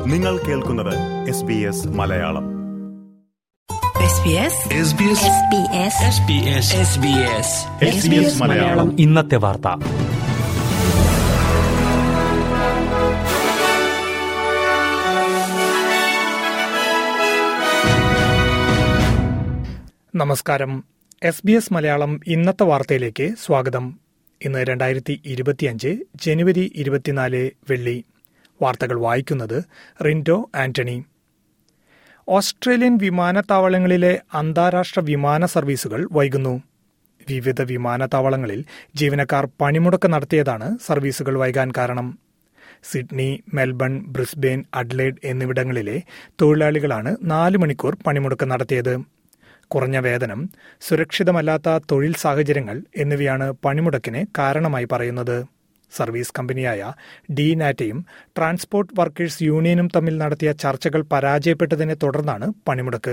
നിങ്ങൾ കേൾക്കുന്നത് S B S Malayalam SBS Malayalam ഇന്നത്തെ വാർത്ത നമസ്കാരം എസ് ബി എസ് മലയാളം ഇന്നത്തെ വാർത്തയിലേക്ക് സ്വാഗതം ഇന്ന് രണ്ടായിരത്തി ഇരുപത്തിയഞ്ച് ജനുവരി ഇരുപത്തിനാല് വെള്ളി വാർത്തകൾ വായിക്കുന്നത് റിൻഡോ ആന്റണി ഓസ്ട്രേലിയൻ വിമാനത്താവളങ്ങളിലെ അന്താരാഷ്ട്ര വിമാന സർവീസുകൾ വൈകുന്നു വിവിധ വിമാനത്താവളങ്ങളിൽ ജീവനക്കാർ പണിമുടക്ക് നടത്തിയതാണ് സർവീസുകൾ വൈകാൻ കാരണം സിഡ്നി മെൽബൺ ബ്രിസ്ബെയിൻ അഡ്ലേഡ് എന്നിവിടങ്ങളിലെ തൊഴിലാളികളാണ് നാല് മണിക്കൂർ പണിമുടക്ക് നടത്തിയത് കുറഞ്ഞ വേതനം സുരക്ഷിതമല്ലാത്ത തൊഴിൽ സാഹചര്യങ്ങൾ എന്നിവയാണ് പണിമുടക്കിന് കാരണമായി പറയുന്നത് സർവീസ് കമ്പനിയായ ഡി നാറ്റയും ട്രാൻസ്പോർട്ട് വർക്കേഴ്സ് യൂണിയനും തമ്മിൽ നടത്തിയ ചർച്ചകൾ പരാജയപ്പെട്ടതിനെ തുടർന്നാണ് പണിമുടക്ക്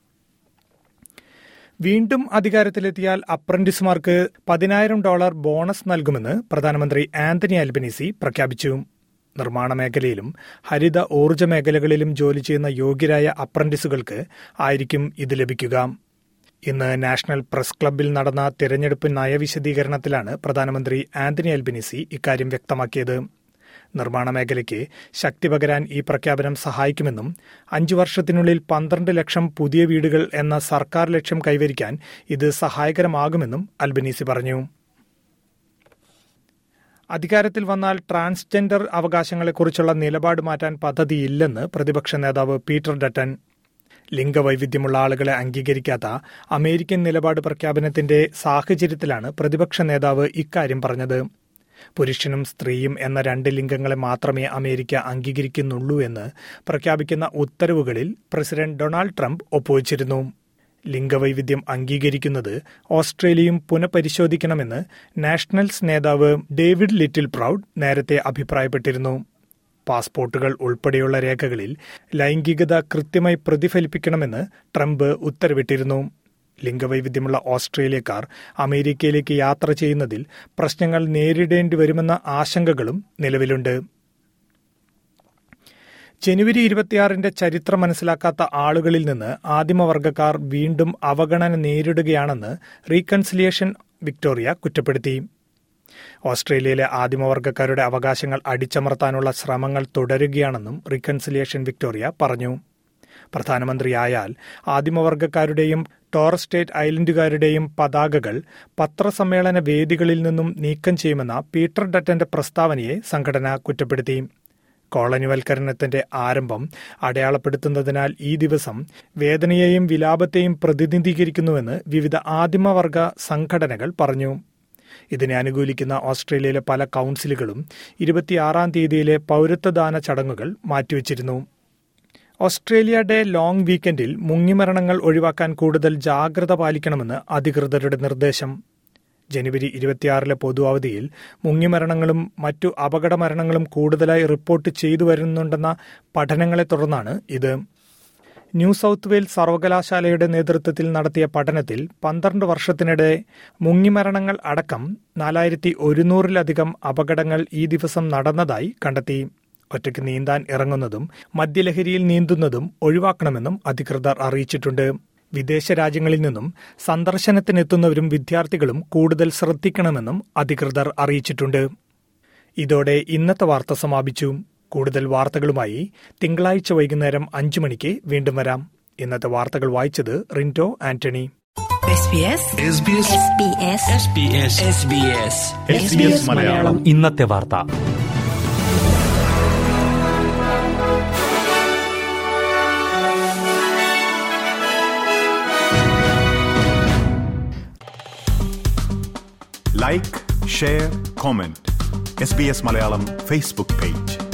വീണ്ടും അധികാരത്തിലെത്തിയാൽ അപ്രന്റീസുമാർക്ക് പതിനായിരം ഡോളർ ബോണസ് നൽകുമെന്ന് പ്രധാനമന്ത്രി ആന്റണി അൽബനീസി പ്രഖ്യാപിച്ചു നിർമ്മാണ മേഖലയിലും ഹരിത ഊർജ്ജ മേഖലകളിലും ജോലി ചെയ്യുന്ന യോഗ്യരായ അപ്രന്റീസുകൾക്ക് ആയിരിക്കും ഇത് ലഭിക്കുക ഇന്ന് നാഷണൽ പ്രസ് ക്ലബിൽ നടന്ന തിരഞ്ഞെടുപ്പ് നയവിശദീകരണത്തിലാണ് പ്രധാനമന്ത്രി ആന്റണി അൽബനീസി ഇക്കാര്യം വ്യക്തമാക്കിയത് നിർമ്മാണ മേഖലയ്ക്ക് ശക്തി പകരാൻ ഈ പ്രഖ്യാപനം സഹായിക്കുമെന്നും അഞ്ചു വർഷത്തിനുള്ളിൽ പന്ത്രണ്ട് ലക്ഷം പുതിയ വീടുകൾ എന്ന സർക്കാർ ലക്ഷ്യം കൈവരിക്കാൻ ഇത് സഹായകരമാകുമെന്നും അൽബനീസി പറഞ്ഞു അധികാരത്തിൽ വന്നാൽ ട്രാൻസ്ജെൻഡർ അവകാശങ്ങളെക്കുറിച്ചുള്ള നിലപാട് മാറ്റാൻ പദ്ധതിയില്ലെന്ന് പ്രതിപക്ഷ നേതാവ് പീറ്റർ ഡട്ടൻ ലിംഗവൈവിധ്യമുള്ള ആളുകളെ അംഗീകരിക്കാത്ത അമേരിക്കൻ നിലപാട് പ്രഖ്യാപനത്തിന്റെ സാഹചര്യത്തിലാണ് പ്രതിപക്ഷ നേതാവ് ഇക്കാര്യം പറഞ്ഞത് പുരുഷനും സ്ത്രീയും എന്ന രണ്ട് ലിംഗങ്ങളെ മാത്രമേ അമേരിക്ക അംഗീകരിക്കുന്നുള്ളൂ എന്ന് പ്രഖ്യാപിക്കുന്ന ഉത്തരവുകളിൽ പ്രസിഡന്റ് ഡൊണാൾഡ് ട്രംപ് ഒപ്പുവച്ചിരുന്നു ലിംഗവൈവിധ്യം അംഗീകരിക്കുന്നത് ഓസ്ട്രേലിയയും പുനഃപരിശോധിക്കണമെന്ന് നാഷണൽസ് നേതാവ് ഡേവിഡ് ലിറ്റിൽ പ്രൌഡ് നേരത്തെ അഭിപ്രായപ്പെട്ടിരുന്നു പാസ്പോർട്ടുകൾ ഉൾപ്പെടെയുള്ള രേഖകളിൽ ലൈംഗികത കൃത്യമായി പ്രതിഫലിപ്പിക്കണമെന്ന് ട്രംപ് ഉത്തരവിട്ടിരുന്നു ലിംഗവൈവിധ്യമുള്ള ഓസ്ട്രേലിയക്കാർ അമേരിക്കയിലേക്ക് യാത്ര ചെയ്യുന്നതിൽ പ്രശ്നങ്ങൾ നേരിടേണ്ടി വരുമെന്ന ആശങ്കകളും നിലവിലുണ്ട് ജനുവരി ഇരുപത്തിയാറിന്റെ ചരിത്രം മനസ്സിലാക്കാത്ത ആളുകളിൽ നിന്ന് ആദിമവർഗക്കാർ വീണ്ടും അവഗണന നേരിടുകയാണെന്ന് റീകൺസിലിയേഷൻ വിക്ടോറിയ കുറ്റപ്പെടുത്തി ഓസ്ട്രേലിയയിലെ ആദിമവർഗക്കാരുടെ അവകാശങ്ങൾ അടിച്ചമർത്താനുള്ള ശ്രമങ്ങൾ തുടരുകയാണെന്നും റീകൺസിലിയേഷൻ വിക്ടോറിയ പറഞ്ഞു പ്രധാനമന്ത്രിയായാൽ ആദിമവർഗക്കാരുടെയും ടോറസ് സ്റ്റേറ്റ് ഐലൻഡുകാരുടെയും പതാകകൾ പത്രസമ്മേളന വേദികളിൽ നിന്നും നീക്കം ചെയ്യുമെന്ന പീറ്റർ ഡറ്റന്റെ പ്രസ്താവനയെ സംഘടന കുറ്റപ്പെടുത്തി കോളനിവൽക്കരണത്തിന്റെ ആരംഭം അടയാളപ്പെടുത്തുന്നതിനാൽ ഈ ദിവസം വേദനയെയും വിലാപത്തെയും പ്രതിനിധീകരിക്കുന്നുവെന്ന് വിവിധ ആദിമവർഗ സംഘടനകൾ പറഞ്ഞു ഇതിനെ അനുകൂലിക്കുന്ന ഓസ്ട്രേലിയയിലെ പല കൌൺസിലുകളും ഇരുപത്തിയാറാം തീയതിയിലെ പൌരത്വദാന ചടങ്ങുകൾ മാറ്റിവച്ചിരുന്നു ഓസ്ട്രേലിയ ഡേ ലോങ് വീക്കെൻഡിൽ മുങ്ങിമരണങ്ങൾ ഒഴിവാക്കാൻ കൂടുതൽ ജാഗ്രത പാലിക്കണമെന്ന് അധികൃതരുടെ നിർദ്ദേശം ജനുവരി ഇരുപത്തിയാറിലെ പൊതു അവധിയിൽ മുങ്ങിമരണങ്ങളും മറ്റു അപകട മരണങ്ങളും കൂടുതലായി റിപ്പോർട്ട് ചെയ്തു വരുന്നുണ്ടെന്ന പഠനങ്ങളെ തുടർന്നാണ് ഇത് ന്യൂ സൌത്ത് വെയിൽസ് സർവകലാശാലയുടെ നേതൃത്വത്തിൽ നടത്തിയ പഠനത്തിൽ പന്ത്രണ്ട് വർഷത്തിനിടെ മുങ്ങിമരണങ്ങൾ അടക്കം നാലായിരത്തി ഒരുന്നൂറിലധികം അപകടങ്ങൾ ഈ ദിവസം നടന്നതായി കണ്ടെത്തി ഒറ്റയ്ക്ക് നീന്താൻ ഇറങ്ങുന്നതും മദ്യലഹരിയിൽ നീന്തുന്നതും ഒഴിവാക്കണമെന്നും അധികൃതർ അറിയിച്ചിട്ടുണ്ട് വിദേശ രാജ്യങ്ങളിൽ നിന്നും സന്ദർശനത്തിനെത്തുന്നവരും വിദ്യാർത്ഥികളും കൂടുതൽ ശ്രദ്ധിക്കണമെന്നും അധികൃതർ അറിയിച്ചിട്ടുണ്ട് ഇതോടെ ഇന്നത്തെ വാർത്ത സമാപിച്ചു കൂടുതൽ വാർത്തകളുമായി തിങ്കളാഴ്ച വൈകുന്നേരം അഞ്ചു മണിക്ക് വീണ്ടും വരാം ഇന്നത്തെ വാർത്തകൾ വായിച്ചത് റിൻറ്റോ ആന്റണി SBS മലയാളം ഇന്നത്തെ വാർത്ത like share comment S B S Malayalam Facebook page